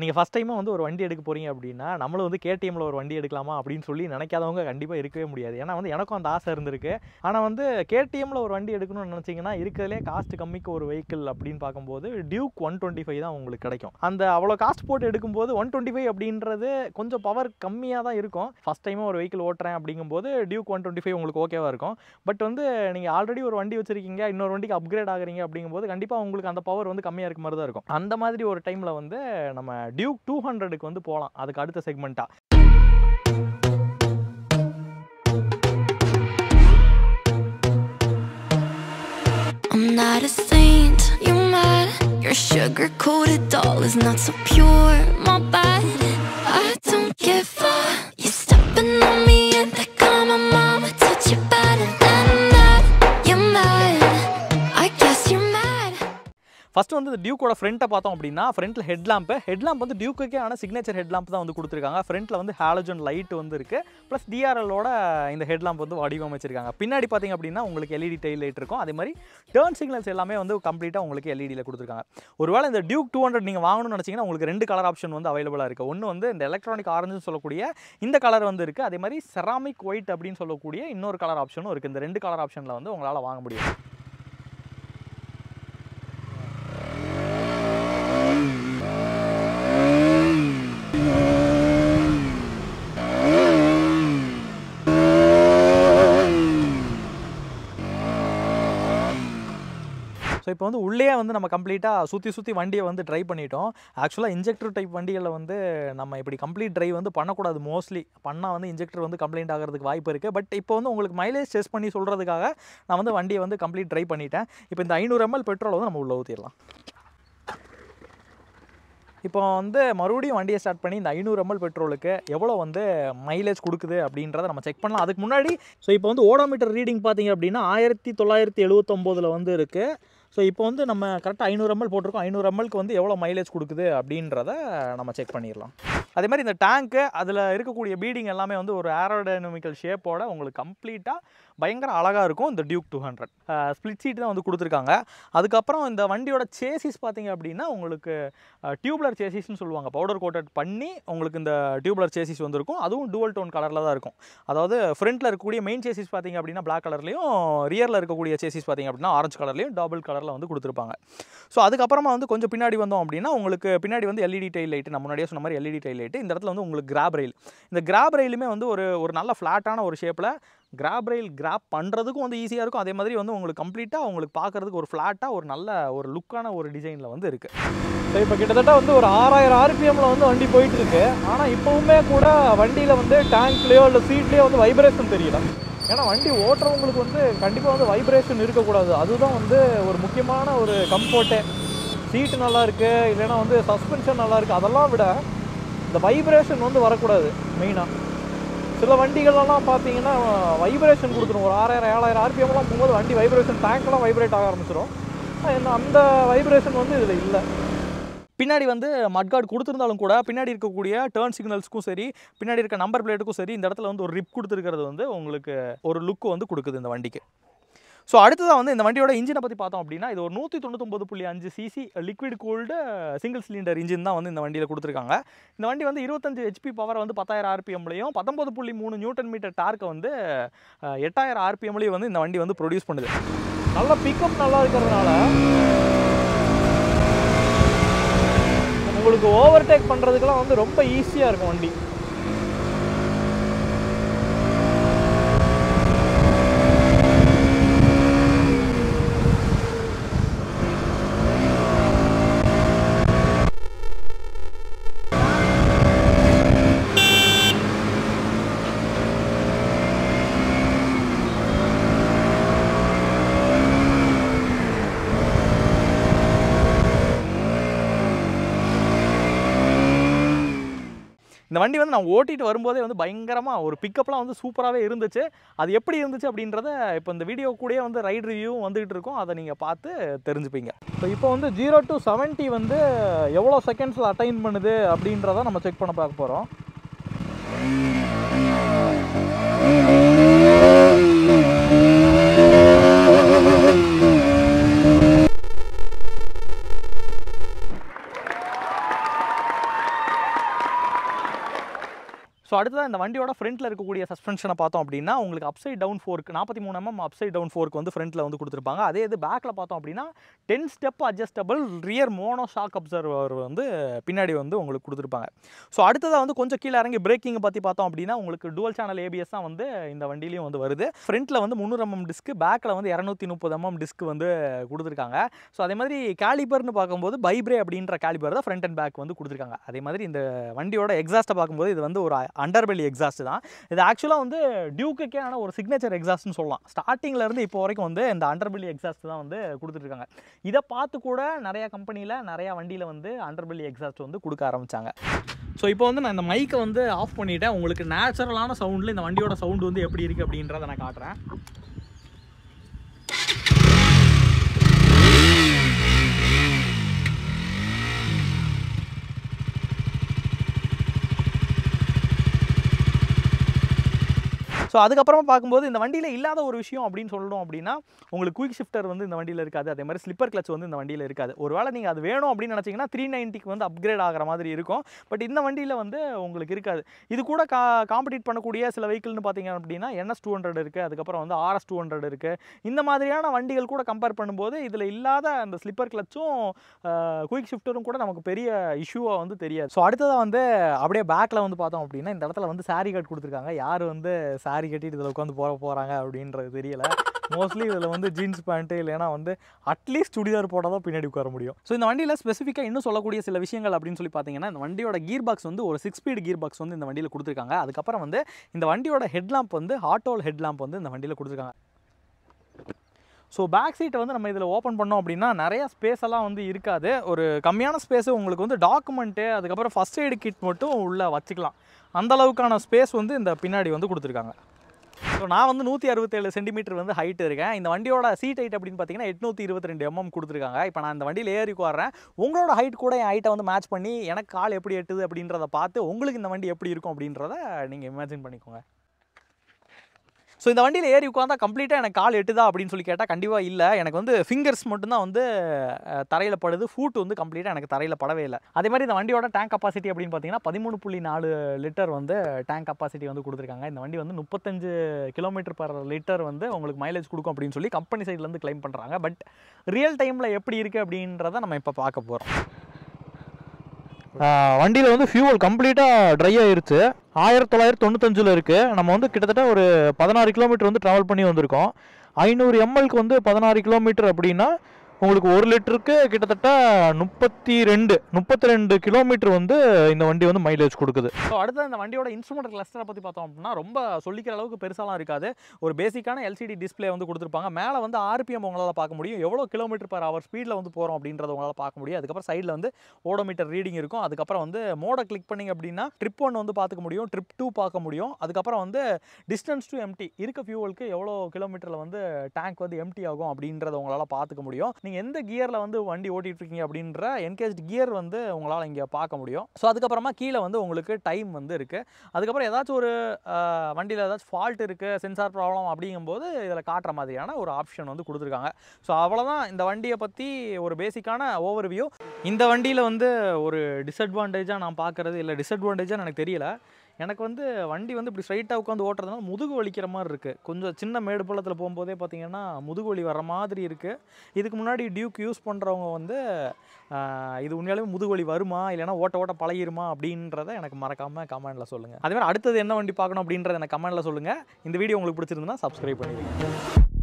நீங்கள் ஃபஸ்ட் டைமாக வந்து ஒரு வண்டி எடுக்க போகிறீங்க அப்படின்னா நம்மளும் வந்து கேடிஎம்மில் ஒரு வண்டி எடுக்கலாமா அப்படின்னு சொல்லி நினைக்காதவங்க கண்டிப்பாக இருக்கவே முடியாது ஏன்னா வந்து எனக்கும் அந்த ஆசை இருந்திருக்கு ஆனால் வந்து கேடிஎம்மில் ஒரு வண்டி எடுக்கணும்னு நினச்சிங்கன்னா இருக்கிறதுலே காஸ்ட் கம்மிக்கு ஒரு வெஹிக்கிள் அப்படின்னு பார்க்கும்போது டியூக் ஒன் டுவெண்ட்டி ஃபைவ் தான் உங்களுக்கு கிடைக்கும் அந்த அவ்வளோ காஸ்ட் போட்டு எடுக்கும்போது ஒன் டுவெண்ட்டி ஃபைவ் அப்படின்றது கொஞ்சம் பவர் கம்மியாக தான் இருக்கும் ஃபஸ்ட் டைமாக ஒரு வெஹிக்கிள் ஓட்டுறேன் அப்படிங்கும்போது டியூக் ஒன் டுவெண்ட்டி ஃபைவ் உங்களுக்கு ஓகேவாக இருக்கும் பட் வந்து நீங்கள் ஆல்ரெடி ஒரு வண்டி வச்சிருக்கீங்க இன்னொரு வண்டிக்கு அப்கிரேட் ஆகுறீங்க அப்படிங்கும்போது கண்டிப்பாக உங்களுக்கு அந்த பவர் வந்து கம்மியாக இருக்க மாதிரி தான் இருக்கும் அந்த மாதிரி ஒரு டைமில் வந்து நம்ம டியூக் டூ ஹண்ட்ரடுக்கு வந்து போகலாம் அதுக்கு அடுத்த செக்மெண்ட்டாக I'm not a saint, you mad? Your sugar coated doll is not so pure, my bad. I don't give a You stepping on me and they call my mama touch you better than that. You're mad. I guess you're mad. First வந்து இந்த டியூக்கோட ஃப்ரண்ட்டை பார்த்தோம் அப்படின்னா ஃப்ரண்ட்டில் head lamp head lamp வந்து டியூக்குக்கே ஆன signature head lamp தான் வந்து கொடுத்துருக்காங்க ஃப்ரண்ட்டில் வந்து ஹாலஜன் லைட் வந்து இருக்குது ப்ளஸ் டிஆர்எலோட இந்த ஹெட் லேம்ப் வந்து வடிவமைச்சிருக்காங்க பின்னாடி பார்த்தீங்க அப்படின்னா உங்களுக்கு எல்இடி டெயில் லைட் இருக்கும் அதே மாதிரி டேர்ன் சிக்னல்ஸ் எல்லாமே வந்து கம்ப்ளீட்டாக உங்களுக்கு எல்இடியில் கொடுத்துருக்காங்க ஒருவேளை இந்த டியூக் டூ ஹண்ட்ரட் நீங்கள் வாங்கணும்னு நினச்சிங்கன்னா உங்களுக்கு ரெண்டு கலர் ஆப்ஷன் வந்து அவைலபிளாக இருக்குது ஒன்று வந்து இந்த எலக்ட்ரானிக் ஆரஞ்சுன்னு சொல்லக்கூடிய இந்த கலர் வந்து இருக்குது அதே மாதிரி செராமிக் ஒயிட் அப்படின்னு சொல்லக்கூடிய இன்னொரு கலர் ஆப்ஷனும் இருக்குது இந்த ரெண்டு கலர் ஆப்ஷனில் வந்து உங்களால் வாங்க முடியும் ஸோ இப்போ வந்து உள்ளே வந்து நம்ம கம்ப்ளீட்டாக சுற்றி சுற்றி வண்டியை வந்து ட்ரை பண்ணிட்டோம் ஆக்சுவலாக இன்ஜெக்டர் டைப் வண்டிகளில் வந்து நம்ம இப்படி கம்ப்ளீட் ட்ரைவ் வந்து பண்ணக்கூடாது மோஸ்ட்லி பண்ணால் வந்து இன்ஜெக்டர் வந்து கம்ப்ளைண்ட் ஆகிறதுக்கு வாய்ப்பு இருக்குது பட் இப்போ வந்து உங்களுக்கு மைலேஜ் டெஸ்ட் பண்ணி சொல்கிறதுக்காக நான் வந்து வண்டியை வந்து கம்ப்ளீட் ட்ரை பண்ணிட்டேன் இப்போ இந்த ஐநூறு எம்எல் பெட்ரோல் வந்து நம்ம உள்ளே ஊற்றிடலாம் இப்போ வந்து மறுபடியும் வண்டியை ஸ்டார்ட் பண்ணி இந்த ஐநூறு எம்எல் பெட்ரோலுக்கு எவ்வளோ வந்து மைலேஜ் கொடுக்குது அப்படின்றத நம்ம செக் பண்ணலாம் அதுக்கு முன்னாடி ஸோ இப்போ வந்து ஓடோமீட்டர் ரீடிங் பார்த்தீங்க அப்படின்னா ஆயிரத்தி தொள்ளாயிரத்தி எழுவத்தொம்போதில் வந்து இருக்குது ஸோ இப்போ வந்து நம்ம கரெக்டாக ஐநூறு எம்எல் போட்டிருக்கோம் ஐநூறு எம்எல்க்கு வந்து எவ்வளோ மைலேஜ் கொடுக்குது அப்படின்றத நம்ம செக் பண்ணிடலாம் அதே மாதிரி இந்த டேங்க்கு அதில் இருக்கக்கூடிய பீடிங் எல்லாமே வந்து ஒரு ஏரோடைனமிக்கல் ஷேப்போட உங்களுக்கு கம்ப்ளீட்டாக பயங்கர அழகாக இருக்கும் இந்த Duke two hundred split seat தான் வந்து கொடுத்துருக்காங்க அதுக்கப்புறம் இந்த வண்டியோட சேசிஸ் பார்த்தீங்க அப்படின்னா உங்களுக்கு டியூப்லர் சேசிஸ்னு சொல்லுவாங்க பவுடர் கோட்டட் பண்ணி உங்களுக்கு இந்த டியூப்லர் சேசிஸ் வந்திருக்கும் அதுவும் டுவல் டோன் கலரில் தான் இருக்கும் அதாவது ஃப்ரண்ட்டில் இருக்கக்கூடிய மெயின் சேசிஸ் பார்த்தீங்க அப்படின்னா பிளாக் கலர்லையும் ரியரில் இருக்கக்கூடிய சேசிஸ் பார்த்தீங்க அப்படின்னா ஆரஞ்சு கலர்லையும் டபுள் கலரில் வந்து கொடுத்துருப்பாங்க ஸோ அதுக்கப்புறமா வந்து கொஞ்சம் பின்னாடி வந்தோம் அப்படின்னா உங்களுக்கு பின்னாடி வந்து எல்இடி டைல் லைட் நம்ம முன்னாடியே சொன்ன மாதிரி எல்இடி டைல் லைட் இந்த இடத்துல வந்து உங்களுக்கு கிராப் ரயில் இந்த கிராப் ரயிலுமே வந்து ஒரு ஒரு நல்ல ஃப்ளாட்டான ஒரு ஷேப்பில் கிராப் ரயில் கிராப் பண்ணுறதுக்கும் வந்து ஈஸியாக இருக்கும் அதே மாதிரி வந்து உங்களுக்கு கம்ப்ளீட்டாக உங்களுக்கு பார்க்குறதுக்கு ஒரு ஃப்ளாட்டாக ஒரு நல்ல ஒரு லுக்கான ஒரு டிசைனில் வந்து இருக்குது ஸோ இப்போ கிட்டத்தட்ட வந்து ஒரு ஆறாயிரம் ஆர்பிஎம்ல வந்து வண்டி போயிட்டு இருக்கு ஆனால் இப்போவுமே கூட வண்டியில் வந்து டேங்க்லேயோ இல்லை சீட்லேயோ வந்து வைப்ரேஷன் தெரியல ஏன்னா வண்டி ஓட்டுறவங்களுக்கு வந்து கண்டிப்பாக வந்து வைப்ரேஷன் இருக்கக்கூடாது அதுதான் வந்து ஒரு முக்கியமான ஒரு கம்ஃபர்ட்டே சீட்டு நல்லா இருக்கு இல்லைன்னா வந்து சஸ்பென்ஷன் நல்லா இருக்கு அதெல்லாம் விட இந்த வைப்ரேஷன் வந்து வரக்கூடாது மெயினாக சில வண்டிகள்லாம் பார்த்தீங்கன்னா வைப்ரேஷன் கொடுத்துரும் ஒரு ஆறாயிரம் ஏழாயிரம் ஆர்பிஎம்லாம் போகும்போது வண்டி வைப்ரேஷன் டேங்க்லாம் வைப்ரேட் ஆக ஆரம்பிச்சிடும் ஆனா, அந்த வைப்ரேஷன் வந்து இதில் இல்லை பின்னாடி வந்து மட்கார்டு கொடுத்துருந்தாலும் கூட பின்னாடி இருக்கக்கூடிய டேர்ன் சிக்னல்ஸ்க்கும் சரி பின்னாடி இருக்க நம்பர் பிளேட்டுக்கும் சரி இந்த இடத்துல வந்து ஒரு ரிப் கொடுத்துருக்கிறது வந்து உங்களுக்கு ஒரு லுக்கு வந்து கொடுக்குது இந்த வண்டிக்கு ஸோ அடுத்ததாக வந்து இந்த வண்டியோட இன்ஜினை பற்றி பார்த்தோம் அப்படின்னா இது ஒரு நூற்றி தொண்ணூத்தொம்பது புள்ளி அஞ்சு cc liquid cooled single cylinder engine தான் வந்து இந்த வண்டியில் கொடுத்துருக்காங்க இந்த வண்டி வந்து இருபத்தஞ்சு ஹெச்பி பவர் வந்து பத்தாயிரம் ஆர்பிஎம்லையும் பத்தொம்பது புள்ளி மூணு நியூட்டன் மீட்டர் டார்க்கை வந்து அஹ், எட்டாயிரம் ஆர்பிஎம்லையும் வந்து இந்த வண்டி வந்து ப்ரொடியூஸ் பண்ணுது நல்ல பிக்கப் நல்லா இருக்கிறதுனால உங்களுக்கு ஓவர்டேக் பண்ணுறதுக்கெல்லாம் வந்து ரொம்ப ஈஸியாக இருக்கும் வண்டி இந்த வண்டி வந்து நான் ஓட்டிட்டு வரும்போதே வந்து பயங்கரமாக ஒரு பிக்கப்லாம் வந்து சூப்பராகவே இருந்துச்சு அது எப்படி இருந்துச்சு அப்படின்றத இப்போ இந்த வீடியோ கூடயே வந்து ரைட் ரிவ்யூவும் வந்துகிட்டு இருக்கும் அதை நீங்கள் பார்த்து தெரிஞ்சுப்பீங்க ஸோ இப்போ வந்து ஜீரோ டு செவன்ட்டி வந்து எவ்வளோ செகண்ட்ஸில் அட்டைன் பண்ணுது அப்படின்றத நம்ம செக் பண்ண பார்க்க போகிறோம் ஸோ அடுத்ததான் இந்த வண்டியோட ஃப்ரண்ட்டில் இருக்கக்கூடிய சஸ்பென்ஷனை பார்த்தோம் அப்படின்னா உங்களுக்கு அப்சைட் டவுன் ஃபோர்க் நாற்பத்தி மூணு எம்எம் அப்சைட் டவுன் ஃபோர்க் வந்து ஃப்ரண்ட்டில் வந்து கொடுத்துருப்பாங்க அதே இது பேக்கில் பார்த்தோம் அப்படின்னா ten step adjustable rear mono shock absorber வந்து பின்னாடி வந்து உங்களுக்கு கொடுத்துருப்பாங்க ஸோ அடுத்ததாக வந்து கொஞ்சம் கீழே இறங்கி பிரேக்கிங் பற்றி பார்த்தோம் அப்படின்னா உங்களுக்கு டுவல் சேனல் ஏபிஎஸ் தான் வந்து இந்த வண்டியிலையும் வந்து வருது ஃப்ரண்ட்டில் வந்து முந்நூறு எம்எம் டிஸ்க்கு பேக்கில் வந்து இரநூத்தி முப்பது எம்எம் டிஸ்க் வந்து கொடுத்துருக்காங்க ஸோ அதே மாதிரி கேலிபர்னு பார்க்கும்போது பைப்ரே அப்படின்ற கேலிபர் தான் ஃப்ரண்ட் அண்ட் பேக் வந்து கொடுத்துருக்காங்க அதே மாதிரி இந்த வண்டியோட எக்ஸாஸ்ட்டை பார்க்கும்போது இது வந்து ஒரு அண்டர்பெலி எக்ஸாஸ்ட் தான் இது ஆக்சுவலாக வந்து டியூக்குக்கே ஆன ஒரு சிக்னேச்சர் எக்ஸாஸ்ட்னு சொல்லலாம் ஸ்டார்டிங்ல இருந்து இப்போ வரைக்கும் வந்து இந்த அண்டர்பெலி எக்ஸாஸ்ட் தான் வந்து கொடுத்துட்ருக்காங்க இதை பார்த்து கூட நிறையா கம்பெனியில் நிறையா வண்டியில் வந்து அண்டர்பெலி எக்ஸாஸ்ட் வந்து கொடுக்க ஆரம்பிச்சாங்க ஸோ இப்போ வந்து நான் இந்த மைக்கை வந்து ஆஃப் பண்ணிட்டேன் உங்களுக்கு நேச்சுரலான சவுண்டில் இந்த வண்டியோட சவுண்டு வந்து எப்படி இருக்குது அப்படின்றத நான் காட்டுறேன் ஸோ அதுக்கப்புறமா பார்க்கும்போது இந்த வண்டியில் இல்லாத ஒரு விஷயம் அப்படின்னு சொல்லணும் அப்படின்னா உங்களுக்கு குயிக் ஷிஃப்டர் வந்து இந்த வண்டியில் இருக்காது அதே மாதிரி ஸ்லிப்பர் கிளச் வந்து இந்த வண்டியில் இருக்காது ஒருவேளை நீங்கள் அது வேணும் அப்படின்னு நினச்சிங்கன்னா த்ரீ நைன்ட்டிக்கு வந்து அப்கிரேட் ஆகிற மாதிரி இருக்கும் பட் இந்த வண்டியில் வந்து உங்களுக்கு இருக்காது இது கூட கா காம்படிட் பண்ணக்கூடிய சில வெஹிக்கிள்னு பார்த்தீங்க அப்படின்னா என்எஸ் டூ ஹண்ட்ரட் இருக்குது அதுக்கப்புறம் வந்து ஆர்எஸ் டூ ஹண்ட்ரட் இருக்குது இந்த மாதிரியான வண்டிகள் கூட கம்பேர் பண்ணும்போது இதில் இல்லாத அந்த ஸ்லிப்பர் கிளச்சும் குயிக் ஷிஃப்டரும் கூட நமக்கு பெரிய இஷ்யூவாக வந்து தெரியாது ஸோ அடுத்ததாக வந்து அப்படியே பேக்கில் வந்து பார்த்தோம் அப்படின்னா இந்த இடத்துல வந்து சாரி கட் கொடுத்துருக்காங்க யார் வந்து சாரி கட்டிட்டு இதில் உட்காந்து போக போகிறாங்க அப்படின்றது தெரியல மோஸ்ட்லி இதில் வந்து ஜீன்ஸ் பேண்ட்டு இல்லைனா வந்து அட்லீஸ்ட் சுடிதார் போட்டால் தான் பின்னாடி உட்கார முடியும் ஸோ இந்த வண்டியில் ஸ்பெசிஃபிக்காக இன்னும் சொல்லக்கூடிய சில விஷயங்கள் அப்படின்னு சொல்லி பார்த்தீங்கன்னா இந்த வண்டியோட கீர் பாக்ஸ் வந்து ஒரு சிக்ஸ் ஸ்பீட் கீர் பாக்ஸ் வந்து இந்த வண்டியில் கொடுத்துருக்காங்க அதுக்கப்புறம் வந்து இந்த வண்டியோட ஹெட்லாம்ப் வந்து ஆட்டோல் ஹெட்லாம்ப் வந்து இந்த வண்டியில் கொடுத்துருக்காங்க ஸோ பேக் சீட்டை வந்து நம்ம இதில் ஓப்பன் பண்ணோம் அப்படின்னா நிறைய ஸ்பேஸ் எல்லாம் வந்து இருக்காது ஒரு கம்மியான ஸ்பேஸு உங்களுக்கு வந்து டாக்குமெண்ட்டு அதுக்கப்புறம் ஃபஸ்ட் எய்டு கிட் மட்டும் உள்ளே வச்சுக்கலாம் அந்த அளவுக்கான ஸ்பேஸ் வந்து இந்த பின்னாடி வந்து கொடுத்துருக்காங்க ஸோ நான் வந்து நூற்றி அறுபத்தேழு சென்டிமீட்டர் வந்து ஹைட் இருக்கேன் இந்த வண்டியோட சீட் ஹைட் அப்படின்னு பார்த்தீங்கன்னா எட்நூற்றி இருபத்தி ரெண்டு எம்எம் கொடுத்துருக்காங்க இப்போ நான் இந்த வண்டியில் ஏறி உட்காரேன் உங்களோட ஹைட் கூட என் ஹைட்டை வந்து மேட்ச் பண்ணி எனக்கு கால் எப்படி எட்டுது அப்படின்றத பார்த்து உங்களுக்கு இந்த வண்டி எப்படி இருக்கும் அப்படின்றத நீங்கள் இமேஜின் பண்ணிக்கோங்க ஸோ இந்த வண்டியில் ஏறி உட்காந்தா கம்ப்ளீட்டாக எனக்கு கால் எட்டுதா அப்படின்னு சொல்லி கேட்டால் கண்டிப்பாக இல்லை எனக்கு வந்து ஃபிங்கர்ஸ் மட்டும்தான் வந்து தரையில் படுது ஃபூட் வந்து கம்ப்ளீட்டாக எனக்கு தரையில் படவே இல்லை அதே மாதிரி இந்த வண்டியோட டேங்க் கப்பாசிட்டி அப்படின்னு பார்த்தீங்கன்னா பதிமூணு புள்ளி நாலு லிட்டர் வந்து டேங்க் கப்பாசிட்டி வந்து கொடுத்துருக்காங்க இந்த வண்டி வந்து முப்பத்தஞ்சு கிலோமீட்டர் பர் லிட்டர் வந்து உங்களுக்கு மைலேஜ் கொடுக்கும் அப்படின்னு சொல்லி கம்பெனி சைட்லேருந்து க்ளைம் பண்ணுறாங்க பட் ரியல் டைமில் எப்படி இருக்குது அப்படின்றத நம்ம இப்போ பார்க்க போகிறோம் வண்டியில் வந்து ஃபியூவல் கம்ப்ளீட்டாக ட்ரை ஆயிருச்சு ஆயிரத்தி தொள்ளாயிரத்தி தொண்ணூத்தஞ்சில் இருக்குது நம்ம வந்து கிட்டத்தட்ட ஒரு பதினாறு கிலோமீட்டர் வந்து ட்ராவல் பண்ணி வந்திருக்கோம் ஐநூறு எம்எல்க்கு வந்து பதினாறு கிலோமீட்டர் அப்படின்னா உங்களுக்கு ஒரு லிட்டருக்கு கிட்டத்தட்ட முப்பத்தி ரெண்டு முப்பத்தி ரெண்டு கிலோமீட்டர் வந்து இந்த வண்டி வந்து மைலேஜ் கொடுக்குது ஸோ அடுத்து இந்த வண்டியோட இன்ஸ்ட்ருமெண்ட் கிளஸ்டரை பற்றி பார்த்தோம் அப்படின்னா ரொம்ப சொல்லிக்கிற அளவுக்கு பெருசாலாம் இருக்காது ஒரு பேசிக்கான எல்சிடி டிஸ்ப்ளே வந்து கொடுத்துருப்பாங்க மேலே வந்து ஆர்பிஎம் உங்களால் பார்க்க முடியும் எவ்வளோ கிலோமீட்டர் பர் ஹவர் ஸ்பீடில் வந்து போகிறோம் அப்படின்றத உங்களால் பார்க்க முடியும் அதுக்கப்புறம் சைடில் வந்து ஓடோமீட்டர் ரீடிங் இருக்கும் அதுக்கப்புறம் வந்து மோடை கிளிக் பண்ணிங்க அப்படின்னா ட்ரிப் ஒன் வந்து பார்த்துக்க முடியும் ட்ரிப் டூ பார்க்க முடியும் அதுக்கப்புறம் வந்து டிஸ்டன்ஸ் டு எம்டி இருக்க ஃபியூவலுக்கு எவ்வளோ கிலோமீட்டரில் வந்து டேங்க் வந்து எம்டி ஆகும் அப்படின்றத உங்களால் பார்த்துக்க முடியும் நீங்கள் எந்த கியரில் வந்து வண்டி ஓட்டிகிட்டு இருக்கீங்க அப்படின்ற என்கேஜ் கியர் வந்து உங்களால் இங்கே பார்க்க முடியும் ஸோ அதுக்கப்புறமா கீழே வந்து உங்களுக்கு டைம் வந்து இருக்குது அதுக்கப்புறம் ஏதாச்சும் ஒரு வண்டியில் ஏதாச்சும் ஃபால்ட் இருக்குது சென்சார் ப்ராப்ளம் அப்படிங்கும்போது இதில் காட்டுற மாதிரியான ஒரு ஆப்ஷன் வந்து கொடுத்துருக்காங்க ஸோ அவ்வளோதான் இந்த வண்டியை பற்றி ஒரு பேசிக்கான ஓவர் வியூ இந்த வண்டியில் வந்து ஒரு டிஸ்அட்வான்டேஜாக நான் பார்க்குறது இல்லை டிஸ்அட்வான்டேஜாக எனக்கு தெரியல எனக்கு வந்து வண்டி வந்து இப்படி ஸ்ட்ரைட்டாக உட்காந்து ஓட்டுறதுனால முதுகு வலிக்கிற மாதிரி இருக்குது கொஞ்சம் சின்ன மேடு பள்ளத்தில் போகும்போதே பார்த்தீங்கன்னா முதுகு வலி வர மாதிரி இருக்குது இதுக்கு முன்னாடி டியூக் யூஸ் பண்ணுறவங்க வந்து ஆஹ், இது உண்மையாலுமே முதுகு வலி வருமா இல்லைனா ஓட்ட ஓட்ட பழகிருமா அப்படின்றத எனக்கு மறக்காமல் கமெண்ட்டில் சொல்லுங்கள் அதே மாதிரி அடுத்தது என்ன வண்டி பார்க்கணும் அப்படின்றத எனக்கு கமெண்ட்டில் சொல்லுங்கள் இந்த வீடியோ உங்களுக்கு பிடிச்சிருந்துன்னா சப்ஸ்கிரைப் பண்ணிடுங்க